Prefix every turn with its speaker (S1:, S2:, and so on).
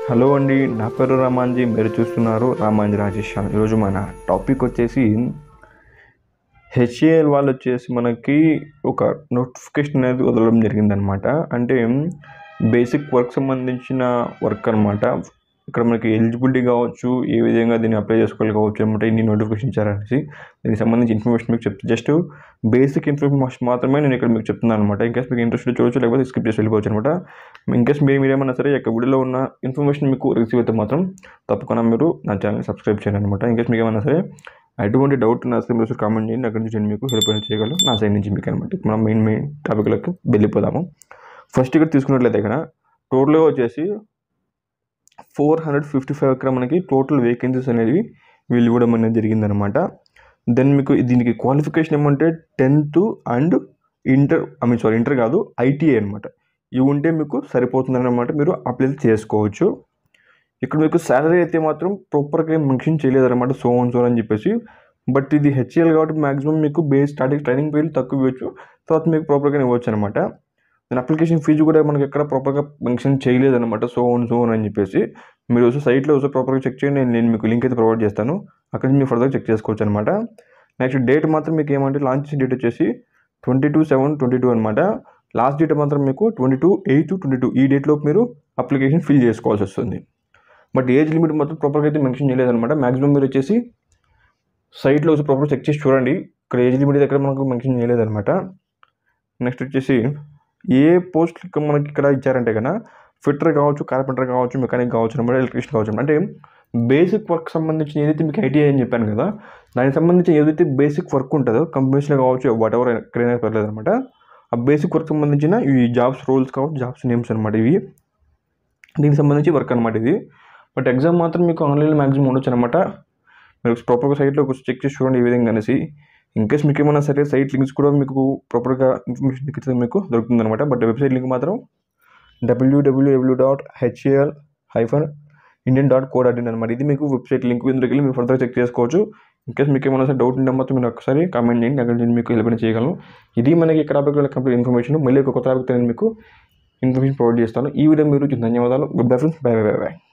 S1: Hello అండి నా పేరు రామాంజీ మీరు చూస్తున్నారు రామాంజీ రాజేష్ ఛానల్. ఈరోజు మన టాపిక్ వచ్చేసి హెచ్ఏఎల్ వాళ్ళు వచ్చేసి మనకి ఒక నోటిఫికేషన్ అనేది వదలడం జరిగిందనమాట అంటే బేసిక్ వర్క్ సంబంధించిన వర్క్ అనమాట ఇక్కడ మనకి ఎలిజిబిలిటీ కావచ్చు ఏ విధంగా దీన్ని అప్లై చేసుకోవాలి కావచ్చు అనమాట ఇన్ని నోటిఫికేషన్ ఇచ్చారనేసి దీనికి సంబంధించి ఇన్ఫర్మేషన్ మీకు చెప్తే జస్ట్ బేసిక్ ఇన్ఫర్మేషన్ మాత్రమే నేను ఇక్కడ మీకు చెప్తున్నాను అనమాట ఇన్కేస్ మీకు ఇంట్రెస్ట్ చూడొచ్చు లేకపోతే స్కిప్ చేసి వెళ్ళిపోవచ్చు అనమాట ఇన్కేస్ మీరు మీరేమన్నా సరే యొక్క వీడియోలో ఉన్న ఇన్ఫర్మేషన్ మీకు రిసీవ్ అయితే మాత్రం తప్పకుండా మీరు నా ఛానల్ సబ్స్క్రైబ్ చేయండి అనమాట ఇన్కేస్ మీకు ఏమన్నా సరే ఎటువంటి డౌట్ ఉన్నా సరే మీరు కామెంట్ చేయండి అక్కడి నుంచి నేను మీకు హెల్ప్ అనేది చేయగలను నా సైడ్ నుంచి మీకు అనమాట మనం మెయిన్ మెయిన్ టాపిక్లోకి వెళ్ళిపోదాము ఫస్ట్ ఇక్కడ తీసుకున్నట్లయితే ఇక్కడ టోటల్గా వచ్చేసి ఫోర్ హండ్రెడ్ ఫిఫ్టీ ఫైవ్ ఇక్కడ మనకి టోటల్ వేకెన్సీస్ అనేవి వీళ్ళు ఇవ్వడం అనేది జరిగిందనమాట దెన్ మీకు దీనికి క్వాలిఫికేషన్ ఏమంటే tenth and inter I mean sorry inter కాదు ఐటీఐ అనమాట ఇవి ఉంటే మీకు సరిపోతుందన్నమాట మీరు అప్లై చేసుకోవచ్చు ఇక్కడ మీకు శాలరీ అయితే మాత్రం ప్రాపర్గా మెన్షన్ చేయలేదన్నమాట సో అండ్ సో అని చెప్పేసి బట్ ఇది హెచ్ఏఎల్ కాబట్టి మాక్సిమం మీకు బేస్ స్టార్టింగ్ ట్రైనింగ్ పీరియడ్ తక్కువ ఇవ్వచ్చు తర్వాత మీకు ప్రాపర్గా ఇవ్వచ్చు అనమాట నేను అప్లికేషన్ ఫీజు కూడా మనకి ఎక్కడ ప్రాపర్గా మెన్షన్ చేయలేదన్నమాట సో అండ్ సో అని చెప్పేసి మీరు వచ్చి సైట్లో వచ్చి ప్రాపర్గా చెక్ చేయండి నేను నేను మీకు లింక్ అయితే ప్రొవైడ్ చేస్తాను అక్కడ నుంచి మీరు ఫర్దర్ చెక్ చేసుకోవచ్చు అనమాట నెక్స్ట్ డేట్ మాత్రం మీకు ఏమంటే లాంచ్ చేసిన డేట్ వచ్చేసి twenty two seven twenty two అనమాట లాస్ట్ డేట్ మాత్రం మీకు twenty two eight twenty two ఈ డేట్లో మీరు అప్లికేషన్ ఫిల్ చేసుకోవాల్సి వస్తుంది బట్ ఏజ్ లిమిట్ మాత్రం ప్రాపర్గా అయితే మెన్షన్ చేయలేదన్నమాట మాక్సిమం మీరు వచ్చేసి సైట్లో వచ్చి ప్రాపర్ చెక్ చేసి చూడండి ఇక్కడ ఏజ్ లిమిట్ దగ్గర మనకు మెన్షన్ చేయలేదన్నమాట నెక్స్ట్ వచ్చేసి ఏ పోస్ట్ మనకి ఇక్కడ ఇచ్చారంటే కన్నా ఫిట్టర్ కావచ్చు కార్పెంటర్ కావచ్చు మెకానిక్ కావచ్చు అనమాట ఎలక్ట్రీషియన్ కావచ్చు అంటే బేసిక్ వర్క్ సంబంధించిన ఏదైతే మీకు ఐటీఐ అని చెప్పాను కదా దానికి సంబంధించి ఏదైతే బేసిక్ వర్క్ ఉంటుందో కంపెనీస్లో కావచ్చు వాట్ ఎవర్ ఎక్కడైనా పర్లేదు అనమాట ఆ బేసిక్ వర్క్ సంబంధించిన ఈ జాబ్స్ రోల్స్ కావచ్చు జాబ్స్ నేమ్స్ అనమాట ఇవి దీనికి సంబంధించి వర్క్ అనమాట ఇది బట్ ఎగ్జామ్ మాత్రం మీకు ఆన్లైన్లో మ్యాక్సిమం ఉండొచ్చు అనమాట మీరు ప్రాపర్గా సైట్లో కొంచెం చెక్ చేసి చూడండి ఈ విధంగా అనేసి ఇన్ కేస్ మీకు ఏమైనా సరే సైట్ లింక్స్ కూడా మీకు ప్రాపర్గా ఇన్ఫర్మేషన్ ఇస్తే మీకు దొరుకుతుంది అనమాట బట్ వెబ్సైట్ లింక్ మాత్రం W W W dot HAL hyphen Indian dot co dot in అనమాట ఇది మీకు వెబ్సైట్ లింక్ ఇందులోకి వెళ్ళి మీరు ఫర్దర్ చెక్ చేసుకోవచ్చు ఇన్ కేస్ మీకు ఏమైనా సరే డౌట్ ఉంటే మాత్రం మీరు ఒకసారి కామెంట్ చేయండి అక్కడ నేను మీకు హెల్ప్ చేయగలను ఇది మనకి ఇక్కడ కంప్లీట్ ఇన్ఫర్మేషన్ మళ్ళీ ఒక కొత్త టాపిక్ నేను మీకు ఇన్ఫర్మేషన్ ప్రొవైడ్ చేస్తాను ఈ వీడియో మీరు ధన్యవాదాలు good bye friends bye bye by